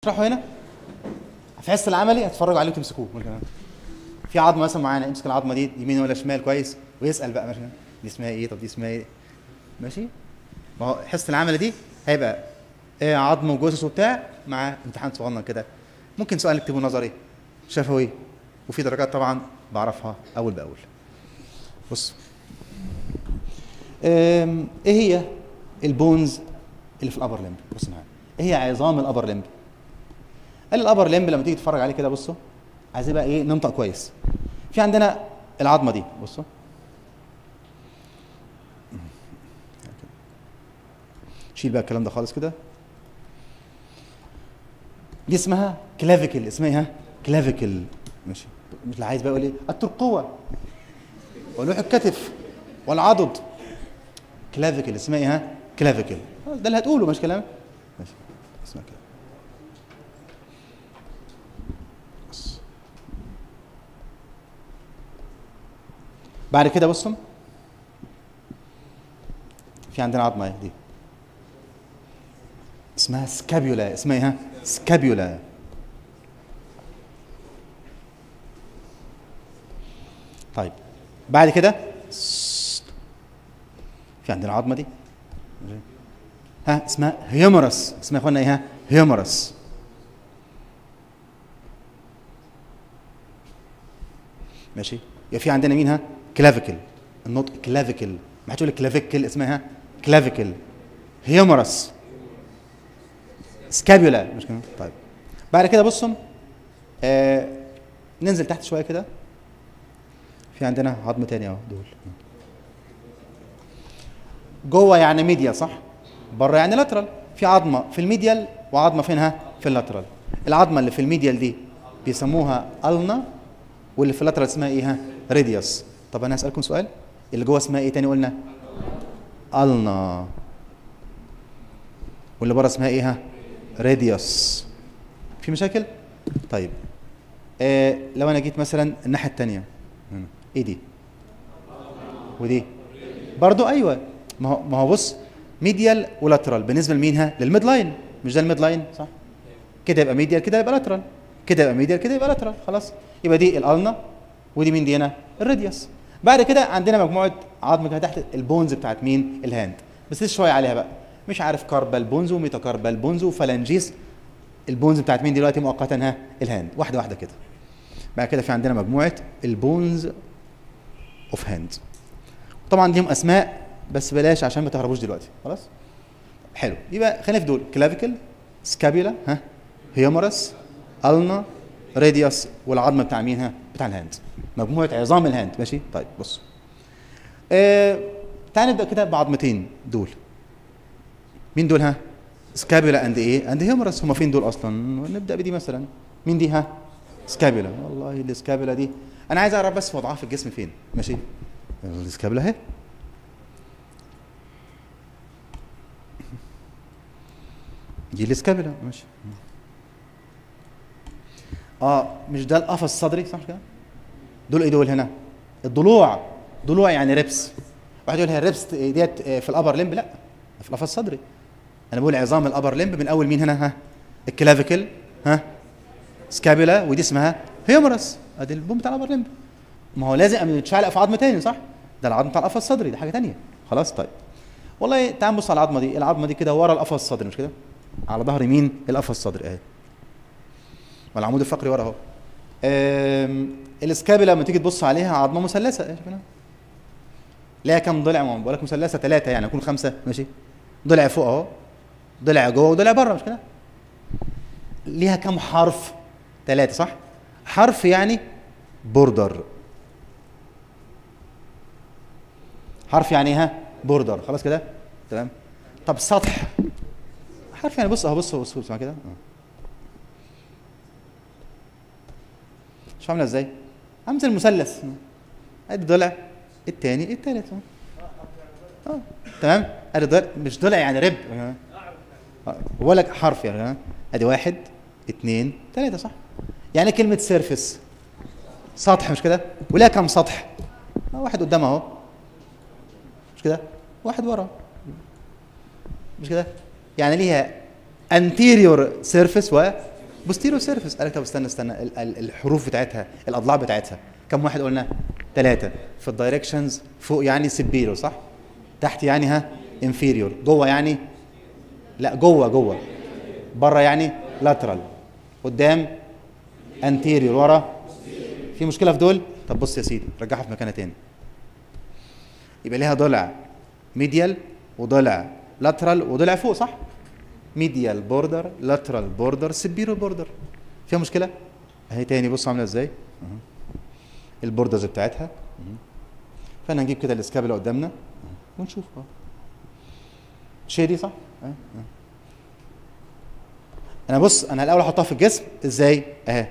اشرحه هنا في حصه العملي هتتفرجوا عليه وتمسكوه في عظمه مثلا معانا امسك العظمه دي يمين ولا شمال كويس ويسال بقى مثلا دي اسمها ايه طب دي اسمها ايه ماشي ما هو حصه العمل دي هيبقى إيه عظم وجثث وبتاع مع امتحان صغنن كده ممكن سؤال نكتبه نظري شفوي وفي درجات طبعا بعرفها اول باول بص أم، ايه هي البونز اللي في الابر لمب بص معايا ايه هي عظام الابر لمب قال الابر لمب لما تيجي تتفرج عليه كده بصوا عايزين بقى ايه ننطق كويس في عندنا العظمه دي بصوا شيل بقى الكلام ده خالص كده دي اسمها كلافيكل اسمها ايه ها كلافيكل ماشي مش اللي عايز بقى يقول ايه الترقوه ولوح الكتف والعضد كلافيكل اسمها ايه ها كلافيكل ده اللي هتقوله مش كلام ماشي اسمها كده بص. بعد كده بصوا في عندنا عظمه اهي دي اسمها سكابيولا اسمها ايه ها سكابيولا طيب بعد كده سست. في عندنا عظمه دي ها اسمها هيومرس اسمها يا اخوانا ايه ها هيومرس ماشي يبقى في عندنا مين ها كلافيكل النطق كلافيكل ما هتقول كلافيكل اسمها ها كلافيكل هيومرس سكابيولا مش كده طيب بعد كده بصوا آه ننزل تحت شويه كده في عندنا عظم تاني اهو دول جوه يعني ميديا صح بره يعني لاترال في عظمه في الميديال وعظمه فينها في اللاترال العظمه اللي في الميديال دي بيسموها النا واللي في اللاترال اسمها ايه ها ريديوس طب انا هسالكم سؤال اللي جوه اسمها ايه تاني قلنا النا واللي بره اسمها ايه ها راديوس في مشاكل طيب آه لو انا جيت مثلا الناحيه الثانيه ايه دي ودي برضو ايوه ما هو ما هو بص ميديال ولاترال بالنسبه لمين ها للميد لاين مش ده الميد لاين صح كده يبقى ميديال كده يبقى لاترال كده يبقى ميديال كده يبقى لاترال خلاص يبقى دي الالنا ودي مين دي هنا الراديوس بعد كده عندنا مجموعه عظم كده تحت البونز بتاعت مين الهاند بس لسه شويه عليها بقى مش عارف كاربال بونز وميتاكاربال بونز وفالانجيس البونز بتاعت مين دلوقتي مؤقتا ها الهاند واحده واحده كده بعد كده في عندنا مجموعه البونز اوف هاند طبعا ليهم اسماء بس بلاش عشان ما تهربوش دلوقتي خلاص حلو يبقى خلينا في دول كلافيكل سكابيولا ها هيومرس النا راديوس والعظم بتاع مين ها بتاع الهاند مجموعه عظام الهاند ماشي طيب بص آه تعال نبدا كده بعظمتين دول مين دول ها سكابيولا اند ايه اند هيومرس هم فين دول اصلا نبدا بدي مثلا مين دي ها سكابيولا والله السكابيولا دي انا عايز اعرف بس وضعها في الجسم فين ماشي السكابيولا اهي دي السكابيولا ماشي اه مش ده القفص الصدري صح كده دول ايه دول هنا الضلوع ضلوع يعني ريبس واحد يقول هي الريبس ديت في الابر لمب لا في القفص الصدري انا بقول عظام الابر لمب من اول مين هنا ها الكلافيكل ها سكابيولا ودي اسمها هيومرس ادي البوم بتاع الابر لمب ما هو لازم يتشعلق في عظم تاني صح ده العظم بتاع القفص الصدري ده حاجه تانية خلاص طيب والله تعال نبص على العظمه دي العظمه دي كده ورا القفص الصدري مش كده على ظهر يمين القفص الصدري اهي والعمود الفقري ورا اهو الاسكابيلا لما تيجي تبص عليها عظمه مثلثه ايه شايفينها ليها كم ضلع ما بقول لك مثلثه ثلاثه يعني يكون خمسه ماشي ضلع فوق اهو ضلع جوه وضلع بره مش كده ليها كم حرف ثلاثه صح حرف يعني بوردر حرف يعني ها بوردر خلاص كده تمام طب سطح حرف يعني بص اهو بص بص بص كده شوف عامله ازاي عامله المثلث ادي ضلع الثاني الثالث اه تمام ادي ضلع مش ضلع يعني رب بقول لك حرف يعني ادي واحد اثنين ثلاثه صح يعني كلمه سيرفس سطح مش كده ولها كم سطح واحد قدام اهو مش كده واحد ورا مش كده يعني ليها انتيريور سيرفيس و بوستيريور سيرفيس قال لك طب استنى استنى ال- ال- الحروف بتاعتها الاضلاع بتاعتها كم واحد قلنا ثلاثه في الدايركشنز فوق يعني سبيرو صح تحت يعني ها انفيريور جوه يعني لا جوه جوه بره يعني لاترال قدام انتيريور ورا في مشكله في دول طب بص يا سيدي رجعها في مكانها تاني يبقى ليها ضلع ميديال وضلع لاترال وضلع فوق صح ميديال بوردر لاترال بوردر سبيرو بوردر فيها مشكله اهي تاني بص عامله ازاي أهو. البوردرز بتاعتها أهو. فانا هنجيب كده الاسكابلا قدامنا أهو. ونشوف اه شيء دي صح أه. أه. انا بص انا الاول احطها في الجسم ازاي اهي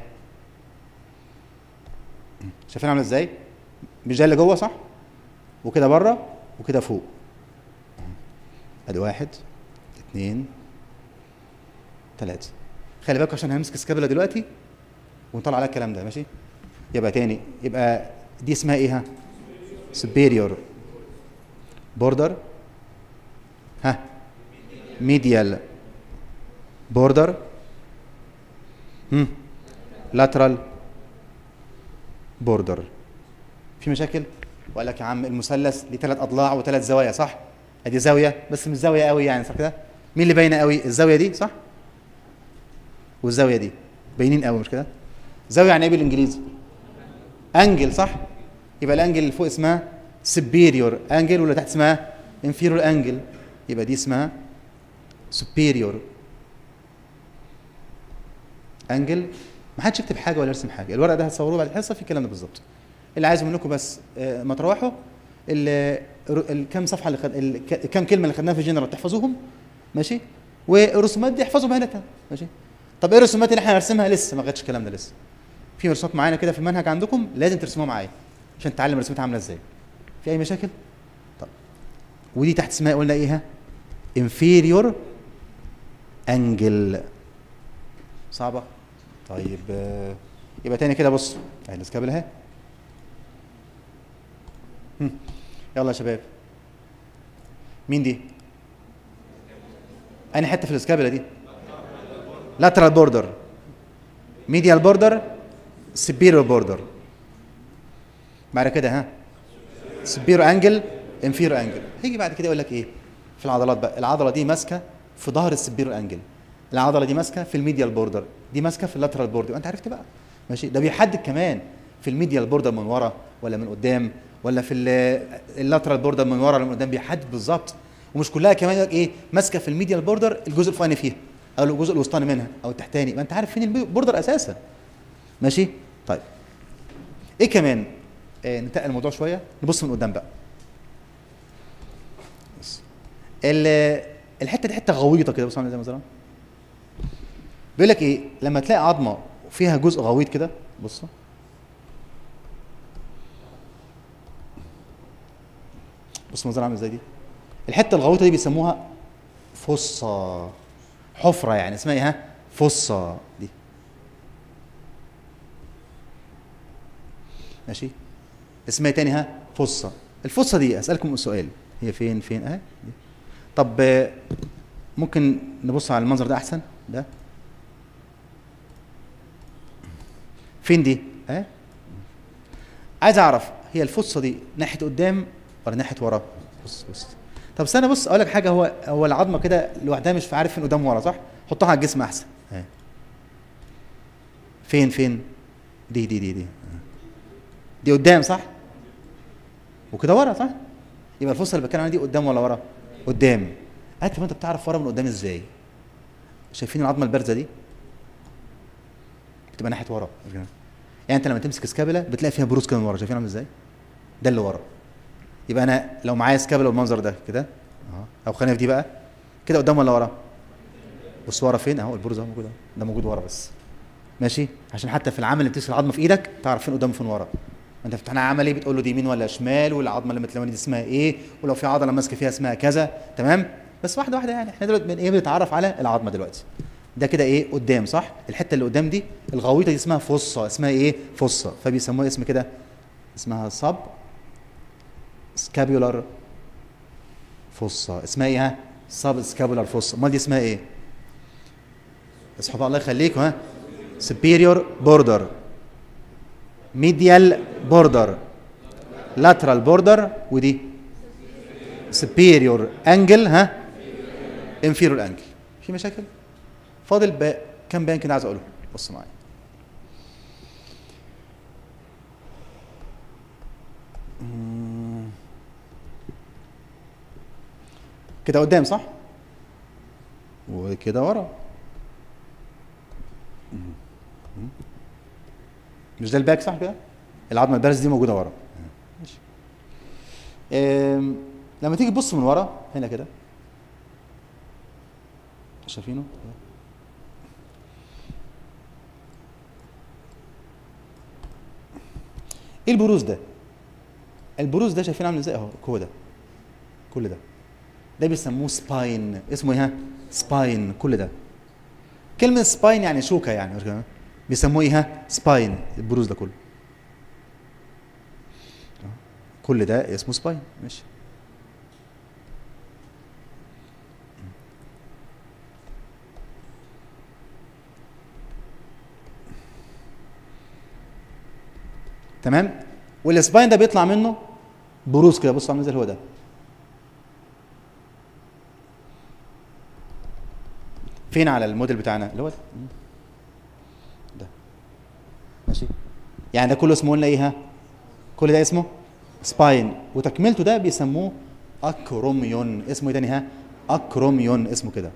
شايفين عامله ازاي مش ده اللي جوه صح وكده بره وكده فوق ادي واحد اتنين تلاتة خلي بالك عشان همسك سكابولا دلوقتي ونطلع عليها الكلام ده ماشي يبقى تاني يبقى دي اسمها ايه ها superior border ها medial border هم lateral border في مشاكل وقال لك يا عم المثلث ليه ثلاث اضلاع وثلاث زوايا صح ادي زاويه بس مش زاويه قوي يعني صح كده مين اللي باينه قوي الزاويه دي صح والزاويه دي باينين قوي مش كده زاويه يعني ايه بالانجليزي انجل صح يبقى الانجل اللي فوق اسمها superior انجل واللي تحت اسمها inferior انجل يبقى دي اسمها superior انجل ما حدش يكتب حاجه ولا يرسم حاجه الورق ده هتصوروه بعد الحصه في الكلام ده بالظبط اللي عايزه منكم بس آه، ما تروحوا ال- ال- كام صفحه اللي خد ال- ك- كام كلمه اللي خدناها في الجنرال تحفظوهم ماشي والرسومات دي احفظوا بهنتها ماشي طب ايه الرسومات اللي احنا هنرسمها لسه ما جاتش الكلام ده لسه في رسومات معانا كده في المنهج عندكم لازم ترسموها معايا عشان تتعلم الرسومات عامله ازاي في اي مشاكل طب ودي تحت اسمها قلنا ايه ها inferior angle صعبه طيب آه، يبقى تاني كده بص اهي الاسكابل اهي هم. يلا يا شباب مين دي أنا حته في الاسكابلا دي lateral border medial border superior border بعد كده ها superior angle inferior angle هيجي بعد كده يقول لك ايه في العضلات بقى العضله دي ماسكه في ظهر السبيرو انجل العضله دي ماسكه في الميديال بوردر دي ماسكه في اللاترال بوردر انت عرفت بقى ماشي ده بيحدد كمان في الميديال بوردر من ورا ولا من قدام ولا في اللاترال بوردر من ورا ولا من قدام بيحدد بالظبط ومش كلها كمان يقول لك ايه ماسكه في الميديال بوردر الجزء الفوقاني فيها او الجزء الوسطاني منها او التحتاني ما انت عارف فين البوردر اساسا ماشي طيب ايه كمان آه ننتقل الموضوع شويه نبص من قدام بقى بص. ال- الحته دي حته غويطه كده بص عامله زي مثلا بيقول لك ايه لما تلاقي عظمه فيها جزء غويط كده بص بص المنظر عامل ازاي دي الحته الغويطه دي بيسموها فصه حفره يعني اسمها ايه ها فصه دي ماشي اسمها إيه تاني ها فصه الفصه دي اسالكم سؤال هي فين فين اهي دي. طب آه، ممكن نبص على المنظر ده احسن ده فين دي ها عايز اعرف هي الفصه دي ناحيه قدام ولا ناحيه ورا بص بص طب استنى بص اقول لك حاجه هو هو العظمه كده لوحدها مش عارف فين قدام ورا صح حطها على الجسم احسن اهي فين فين دي دي دي دي دي قدام صح وكده ورا صح يبقى الفصه اللي بتكلم عنها دي قدام ولا ورا قدام قالت طب انت بتعرف ورا من قدام ازاي شايفين العظمه البارزه دي بتبقى ناحيه ورا يعني انت لما تمسك سكابولا بتلاقي فيها بروز كده من ورا شايفين عامل ازاي ده اللي ورا يبقى انا لو معايا سكابولا بالمنظر ده كده اهو او خلينا في دي بقى كده قدام ولا ورا بص ورا فين اهو البروز اهو موجود اهو ده موجود ورا بس ماشي عشان حتى في العمل اللي بتمسك العظمه في ايدك تعرف فين قدام وفين ورا ما انت في امتحان عملي بتقول له دي يمين ولا شمال والعظمه اللي متلونه دي اسمها ايه ولو في عضله ماسكه فيها اسمها كذا تمام بس واحده واحده يعني احنا دلوقتي بن ايه بنتعرف على العظمه دلوقتي ده كده ايه قدام صح الحته اللي قدام دي الغويطه دي اسمها فصه اسمها ايه فصه فبيسموها اسم كده اسمها صب سكابيولار فصه اسمها ايه ها سب سكابولار فصه امال دي اسمها ايه اصحوا بقى الله يخليكم ها superior border medial border lateral border ودي superior angle ها inferior angle في مشاكل فاضل باء كم بيان كده عايز اقوله بص معايا مم. كده قدام صح وكده ورا مم. مش ده الباك صح كده العظمه البارز دي موجوده ورا ماشي أم، لما تيجي تبص من ورا هنا كده شايفينه ايه البروز ده البروز ده شايفين عامل ازاي اهو هو ده كل ده ده بيسموه سباين اسمه ايه ها سباين كل ده كلمة سباين يعني شوكة يعني مش كده؟ بيسموه ايه ها سباين البروز ده كله كل ده اسمه سباين ماشي تمام والسباين ده بيطلع منه بروز كده بص عامل زي هو ده فين على الموديل بتاعنا اللي هو ده ده ماشي يعني ده كله اسمه قلنا ايه ها كل ده اسمه سباين وتكملته ده بيسموه اكروميون اسمه ايه تاني ها اكروميون اسمه كده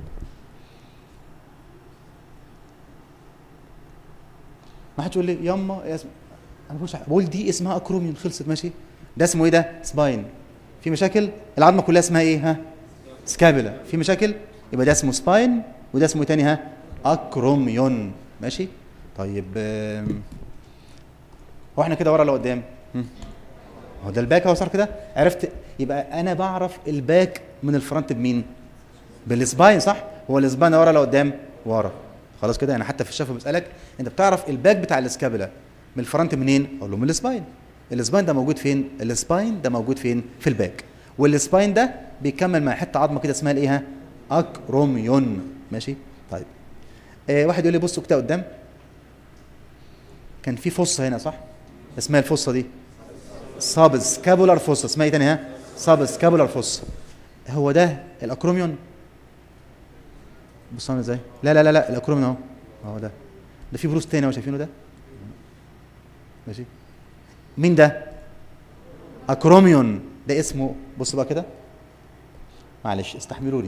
ما حدش يقول لي ياما يا اسم... انا بقولش بقول دي اسمها اكروميون خلصت ماشي ده اسمه ايه ده سباين في مشاكل العظمه كلها اسمها ايه ها سكابولا في مشاكل يبقى ده اسمه سباين وده اسمه إيه تاني ها اكروميون ماشي طيب آم، هو احنا كده ورا ولا قدام هم؟ هو ده الباك اهو صار كده عرفت يبقى انا بعرف الباك من الفرونت بمين بالسباين صح هو السباين ورا ولا قدام ورا خلاص كده انا حتى في الشفه بسالك انت بتعرف الباك بتاع الاسكابولا من الفرونت منين اقول له من السباين السباين ده موجود فين السباين ده موجود فين في الباك والسباين ده بيكمل مع حته عظمه كده اسمها الايه ها؟ اكروميون ماشي طيب آه واحد يقول لي بصوا كده قدام كان في فصه هنا صح اسمها الفصه دي ساب سكابولار فوسا اسمها ايه تاني ها ساب سكابولار فوسا هو ده الاكروميون بص عامل ازاي لا لا لا لا الاكروميون اهو اهو ده ده في بروز تاني اهو شايفينه ده ماشي مين ده اكروميون ده اسمه بص بقى كده معلش استحملوني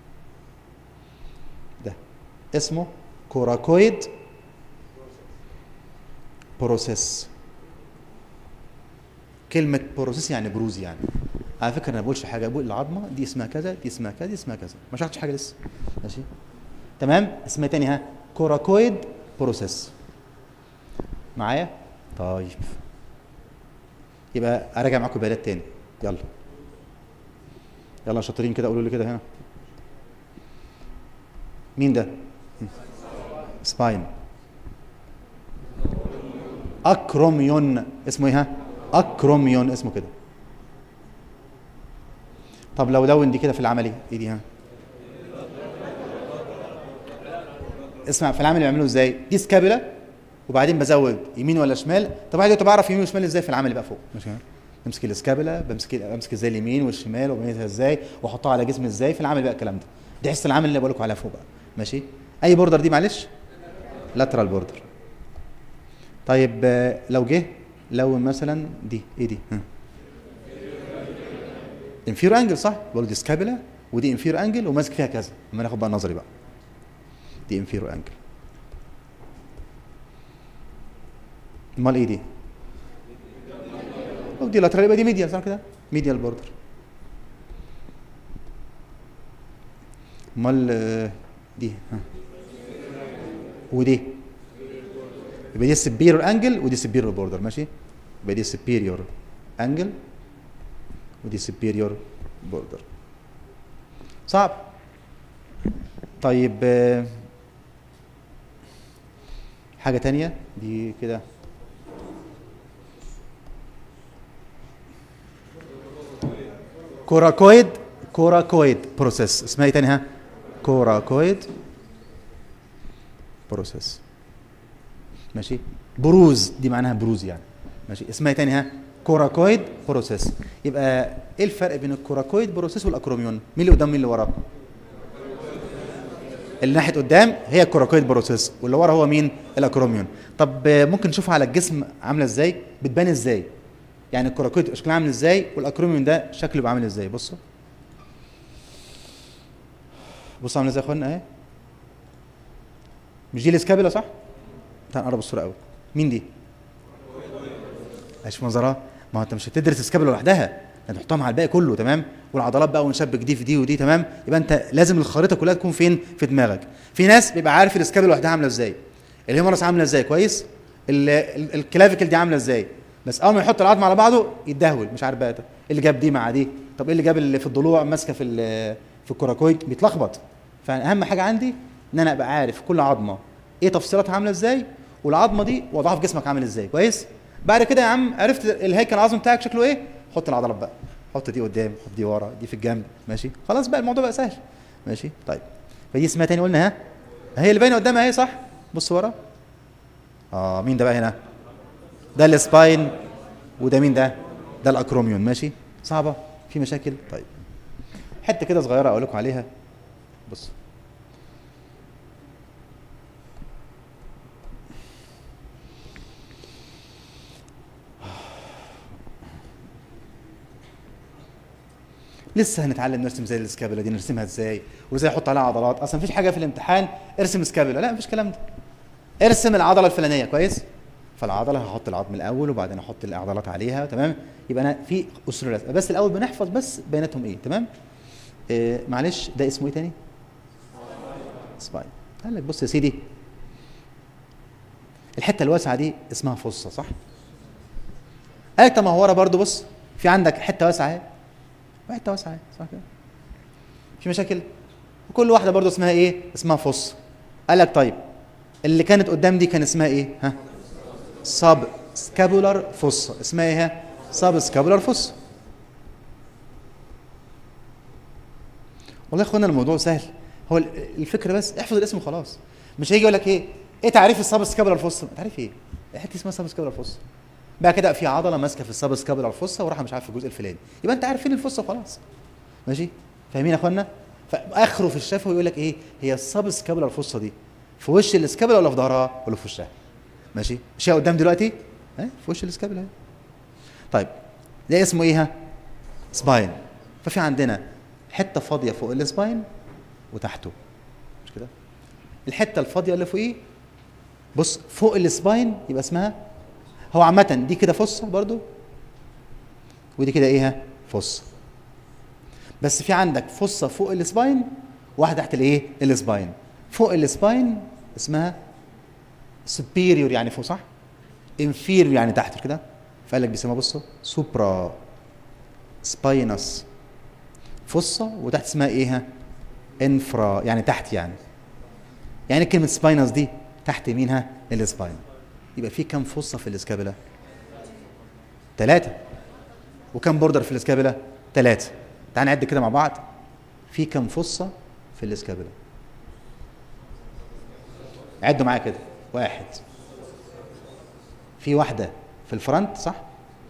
ده اسمه كوراكويد بروسيس كلمة بروسيس يعني بروز يعني على فكرة أنا ما بقولش حاجة بقول العظمة دي اسمها كذا دي اسمها كذا دي اسمها كذا ما شرحتش حاجة لسه ماشي تمام اسمها تاني ها كوراكويد بروسيس معايا طيب يبقى اراجع معاكم بيانات تاني يلا يلا شاطرين كده قولوا لي كده هنا مين ده سباين اكروميون اسمه ايه ها اكروميون اسمه كده طب لو دون دي كده في العملي ايه دي ها اسمع في العمل بيعملوه ازاي دي سكابولا وبعدين بزود يمين ولا شمال طب عايز بعرف يمين وشمال ازاي في العمل بقى فوق ماشي بمسك الاسكابولا بمسك بمسك ازاي اليمين والشمال وبميزها ازاي واحطها على جسمي ازاي في العمل بقى الكلام ده دي حس العمل اللي بقول لكم عليها فوق بقى ماشي اي بوردر دي معلش لاترال بوردر طيب آه، لو جه لو مثلا دي ايه دي ها انفيرو انجل صح بقول دي سكابولا ودي انفيرو انجل وماسك فيها كذا اما ناخد بقى النظري بقى دي انفيرو انجل امال ايه دي لو دي لاترال يبقى دي ميديال صح كده ميديال بوردر امال آه، دي ها ودي يبقى دي سبيريور انجل ودي سبيريور بوردر ماشي يبقى دي سبيريور انجل ودي سبيريور بوردر صعب طيب آه، حاجة تانية دي كده كوراكويد كوراكويد بروسيس اسمها ايه تاني ها كوراكويد بروسيس ماشي بروز دي معناها بروز يعني ماشي اسمها إيه تاني ها كوراكويد بروسيس يبقى ايه الفرق بين الكوراكويد بروسيس والاكروميون مين اللي قدام مين اللي وراه اللي ناحيه قدام هي الكوراكويد بروسيس واللي ورا هو مين الاكروميون طب آه، ممكن نشوفها على الجسم عامله ازاي بتبان ازاي يعني الكوراكويد شكلها عامل ازاي والاكروميون ده شكله بيبقى عامل ازاي بصوا بصوا عامله ازاي يا اخوانا اهي مش دي الاسكابيلا صح تعال نقرب الصوره قوي مين دي مش منظرها ما هو انت مش هتدرس السكابيلا لوحدها انت تحطها مع الباقي كله تمام والعضلات بقى ونشبك دي في دي ودي تمام يبقى انت لازم الخريطه كلها تكون فين في دماغك في ناس بيبقى عارف السكابيلا لوحدها عامله ازاي الهيمورس عامله ازاي كويس ال- ال- الكلافيكل دي عامله ازاي بس اول ما يحط العظم على بعضه يتدهول مش عارف بقى إيه اللي جاب دي مع دي طب ايه اللي جاب اللي في الضلوع ماسكه في ال- في الكوراكويد بيتلخبط فاهم حاجه عندي ان انا ابقى عارف كل عظمه ايه تفصيلاتها عامله ازاي والعظمه دي وضعها في جسمك عامل ازاي كويس بعد كده يا عم عرفت الهيكل العظمي بتاعك شكله ايه حط العضلات بقى حط دي قدام حط دي ورا دي في الجنب ماشي خلاص بقى الموضوع بقى سهل ماشي طيب فدي اسمها تاني قلنا ها هي اللي باينه قدامها اهي صح بص ورا اه مين ده بقى هنا ده السباين وده مين ده ده الاكروميون ماشي صعبه في مشاكل طيب حته كده صغيره اقول لكم عليها بص لسه هنتعلم نرسم زي السكابولا دي نرسمها ازاي وازاي احط عليها عضلات اصلا مفيش حاجه في الامتحان ارسم سكابولا لا مفيش كلام ده ارسم العضله الفلانيه كويس فالعضله هحط العظم الاول وبعدين احط العضلات عليها تمام يبقى انا في اصول رسم بس الاول بنحفظ بس بياناتهم ايه تمام آه معلش ده اسمه ايه تاني سباين قال لك بص يا سيدي الحته الواسعه دي اسمها فصه صح قال لك طب ما هو ورا برضه بص في عندك حته واسعه اهي وحته واسعه اهي صح كده في مشاكل وكل واحده برضه اسمها ايه اسمها فص قال لك طيب اللي كانت قدام دي كان اسمها ايه ها سب سكابولار فص اسمها ايه ها سب سكابولار فص والله يا اخوانا الموضوع سهل هو ال- الفكره بس احفظ الاسم وخلاص مش هيجي يقول لك ايه ايه تعريف السب سكابولار فص تعريف ايه حته اسمها سب سكابولار فص بقى كده في عضله ماسكه في السب سكابولار فصه وراح مش عارف في الجزء الفلاني يبقى انت عارفين الفصه خلاص ماشي فاهمين يا اخوانا فاخره في الشفوي يقول لك ايه هي السب سكابولار فصه دي في وش السكابولا ولا في ظهرها ولا في وشها ماشي مش هي قدام دلوقتي ها في وش السكابولا اهي. طيب ده اسمه ايه ها سباين ففي عندنا حته فاضيه فوق السباين وتحته مش كده الحته الفاضيه اللي فوقيه بص فوق السباين يبقى اسمها هو عامة دي كده فصة برضو ودي كده ايه ها فصة بس في عندك فصة فوق السباين واحدة تحت الايه السباين فوق السباين اسمها superior يعني فوق صح inferior يعني تحت كده فقال لك بيسموها بصوا سوبرا سباينس فصة وتحت اسمها ايه ها انفرا يعني تحت يعني يعني كلمة سباينس دي تحت يمينها السباين يبقى في كم فصة في الاسكابولا؟ ثلاثة وكم بوردر في الاسكابولا؟ ثلاثة تعال نعد كده مع بعض في كم فصة في الاسكابولا؟ عدوا معايا كده واحد في واحدة في الفرونت صح؟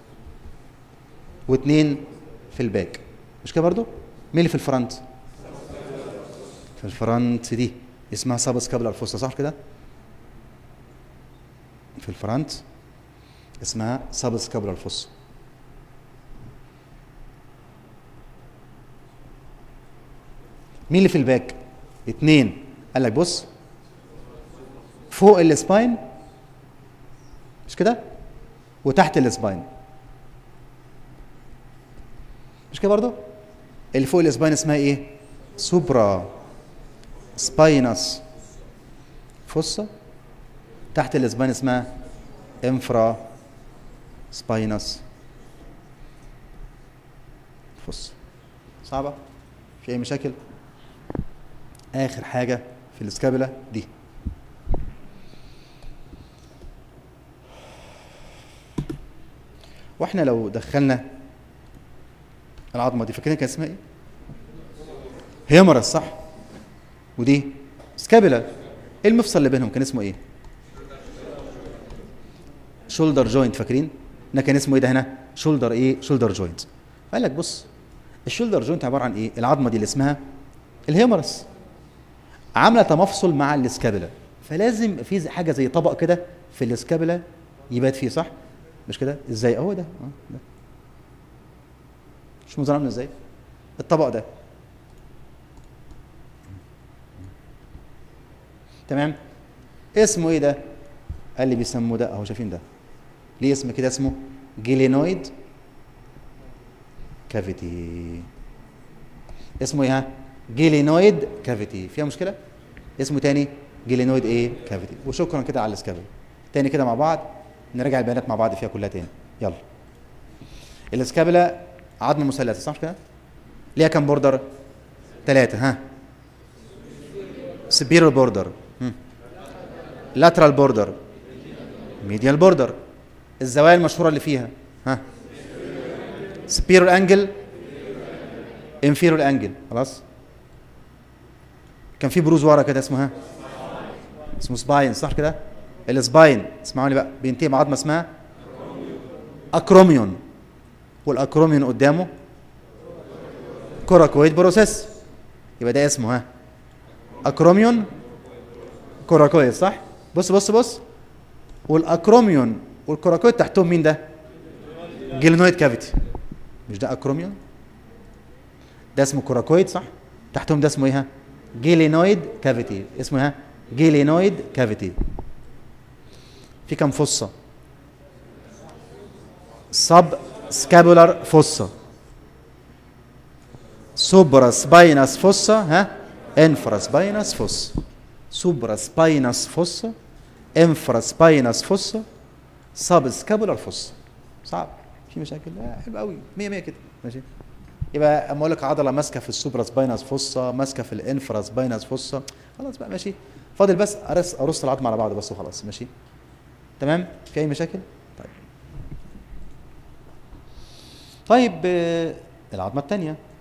واثنين في الباك مش كده برضو؟ مين اللي في الفرونت؟ في الفرونت دي اسمها سب سكابولار فوسا صح كده؟ في الفرونت اسمها سب سكابولار فوسا مين اللي في الباك؟ اتنين قال لك بص فوق السباين مش كده؟ وتحت السباين مش كده برضو؟ اللي فوق السباين اسمها ايه؟ سوبرا سباينس فوسا تحت الاسبان اسمها انفرا سباينس فوسا صعبة؟ في أي مشاكل؟ آخر حاجة في الاسكابولا دي واحنا لو دخلنا العظمة دي فاكرين كان اسمها ايه؟ هيمرس صح؟ ودي سكابولا ايه المفصل اللي بينهم كان اسمه ايه شولدر جوينت فاكرين ده كان اسمه ايه ده هنا شولدر ايه شولدر جوينت قال لك بص الشولدر جوينت عباره عن ايه العظمه دي اللي اسمها الهيمرس عامله تمفصل مع السكابولا فلازم في زي- حاجه زي طبق كده في السكابولا يبات فيه صح مش كده ازاي اهو ده اه ده مش منظر عامل ازاي الطبق ده تمام اسمه ايه ده قال لي بيسموه ده اهو شايفين ده ليه اسم كده اسمه جيلينويد كافيتي اسمه ايه ها جيلينويد كافيتي فيها مشكله اسمه تاني جيلينويد ايه كافيتي وشكرا كده على السكابل تاني كده مع بعض نراجع البيانات مع بعض فيها كلها تاني يلا الاسكابلا عظمه مثلثه صح كده ليها كام بوردر ثلاثه ها سبيرال بوردر لاترال بوردر ميديال بوردر الزوايا المشهوره اللي فيها ها سبيرال انجل انفيرال انجل خلاص كان في بروز ورا كده اسمه ها اسمه سباين صح كده السباين اسمعوني بقى بينتهي بعظمه اسمها اكروميون والاكروميون قدامه كوراكويد بروسيس يبقى ده اسمه ها اكروميون كوراكويد صح بص بص بص والاكروميون والكوراكويد تحتهم مين ده جيلينويد كافيتي مش ده اكروميون ده اسمه كوراكويد صح تحتهم ده اسمه ايه ها جيلينويد كافيتي اسمه ها جيلينويد كافيتي في كام فصه سب سكابولار فوسا سوبرا سباينس فوسا ها انفرا سباينس فوسا سوبرا سباينس فوسا انفرا سباينس فوسا سب سكابولار فوسا صعب في مشاكل لا حلو قوي 100 100 كده ماشي يبقى اما اقول لك عضله ماسكه في السوبرا سباينس فوسا ماسكه في الانفرا سباينس فوسا خلاص بقى ماشي فاضل بس ارص ارص العظم على بعض بس وخلاص ماشي تمام في اي مشاكل طيب طيب آه، العظمه الثانيه